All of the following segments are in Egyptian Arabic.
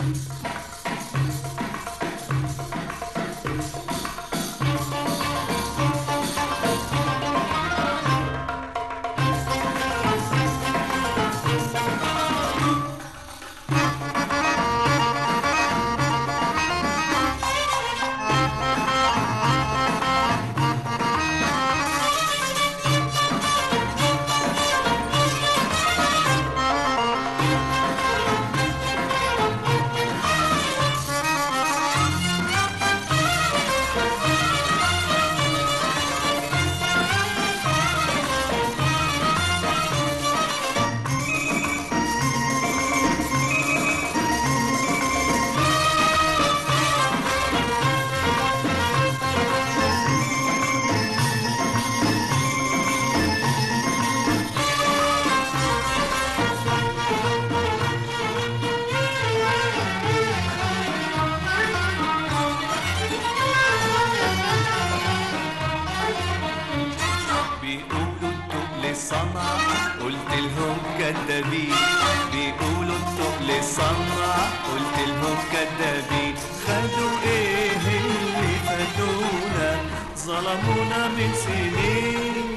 بيقولوا التقل صنع قلت لهم كدابين بيقولوا التقل صنع قلت لهم كدابين خدوا ايه اللي فاتونا ظلمونا من سنين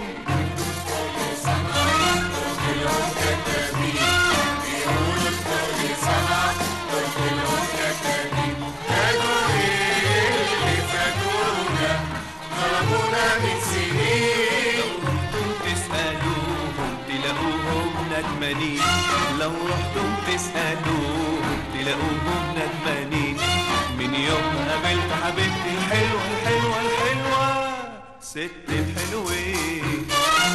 تسألوهم تلاقوهم ندمانين لو رحتم تسألوهم تلاقوهم ندمانين من يوم ما قابلت حبيبتي الحلوة الحلوة الحلوة ست الحلوين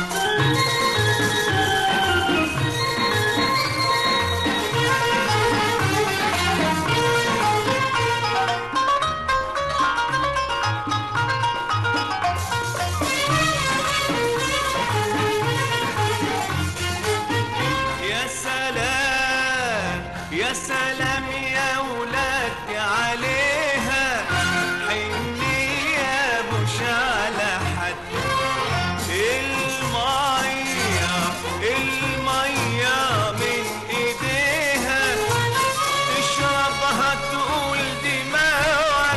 يا سلام يا سلام يا ولاد عليها حنية مش على حد المية المية من ايديها تشربها تقول دماغ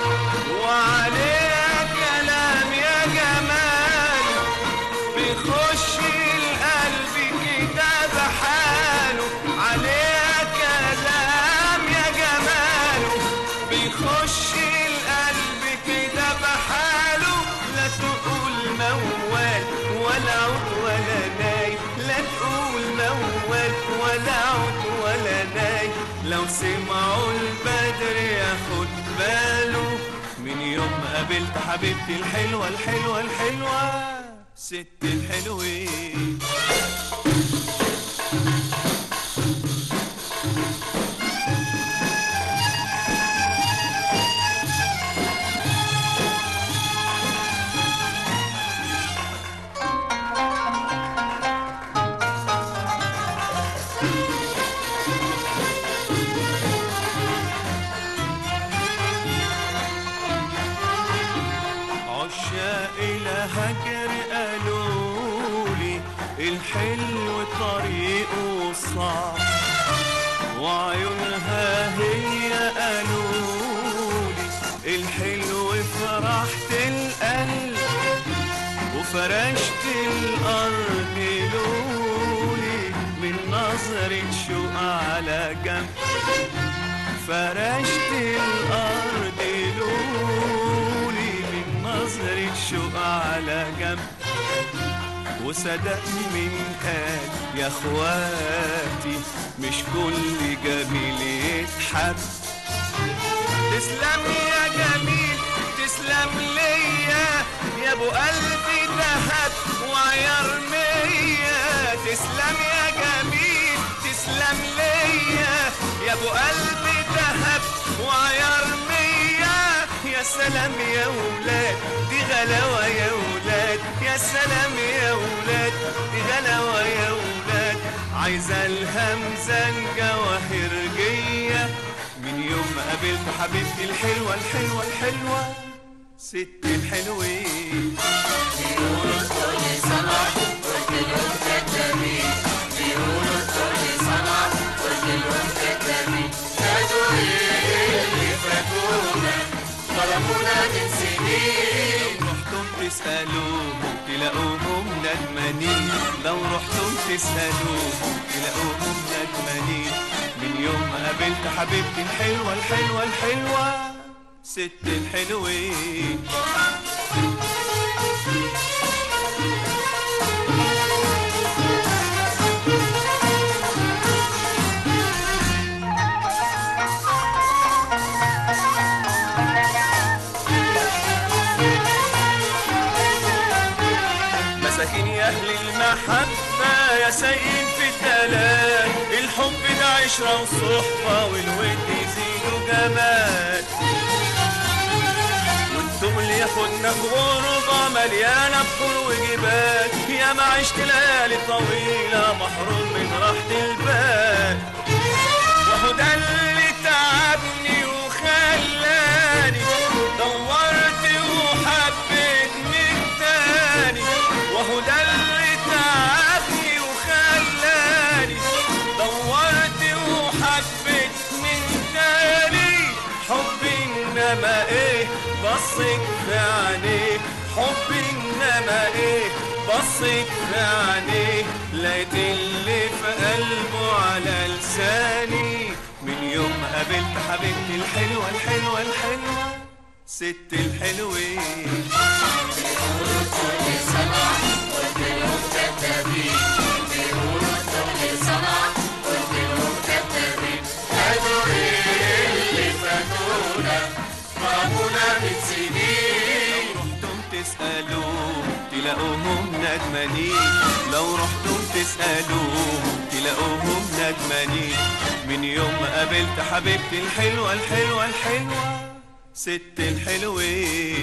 وعليها كلام يا جمال بيخش القلب كده بحاله عليها كلام يا جماله بيخش القلب كده بحاله لا تقول موال ولا عود ولا ناي لا تقول موال ولا عود ولا ناي لو سمعوا البدر ياخد باله من يوم ما قابلت حبيبتي الحلوة الحلوة الحلوة ست الحلوين عشاق الهجر قالوا لي الحلو طريقه صعب وعيونها هي قالوا لي الحلو فرحت القلب وفرشت الارض لولي من نظرة شوق على جنب فرشت الارض لولي من نظرة شوق على جنب وصدق من قال يا اخواتي مش كل جميل يتحب تسلم يا جميل تسلم ليا يا ابو قلبي دهب وعيار مية تسلم يا جميل تسلم ليا يا ابو قلبي دهب وعيار مية يا سلام يا ولاد دي غلاوة يا ولاد يا سلام يا ولاد دي غلاوة يا ولاد عايزة الهمزة جواهرجية من يوم ما قابلت حبيبتي الحلوة الحلوة الحلوة ست الحلوين خدوا اللي فاتونا ظلمونا من سنين لو رحتم تسألوهم تلاقوهم ندمانين لو رحتم تسألوهم تلاقوهم ندمانين من يوم ما قابلت حبيبتي الحلوة الحلوة الحلوة ست الحلوين مساكين يا اهل المحبة يا سايقين في الدلال الحب ده عشرة وصحبة والود يزيدوا جمال وانتم اللي ياخدنا في غربة مليانة بحور وجبال يا ما عشت ليالي طويلة محروم من راحة البال وهو ده اللي تعبني وخلاني دورت وحبيت من تاني وهو ده اللي تعبني وخلاني دورت وحبيت من تاني حبي انما ايه بصك في عينيه حبي انما ايه بصك في عينيه لقيت اللي في قلبه على لساني من يوم ما قابلت حبيبتي الحلوة الحلوة الحلوة ست الحلوين ضربونا من سنين رحتم تسألوهم تلاقوهم ندمانين لو رحتم تسألوهم تلاقوهم ندمانين من يوم ما قابلت حبيبتي الحلوة الحلوة الحلوة ست الحلوين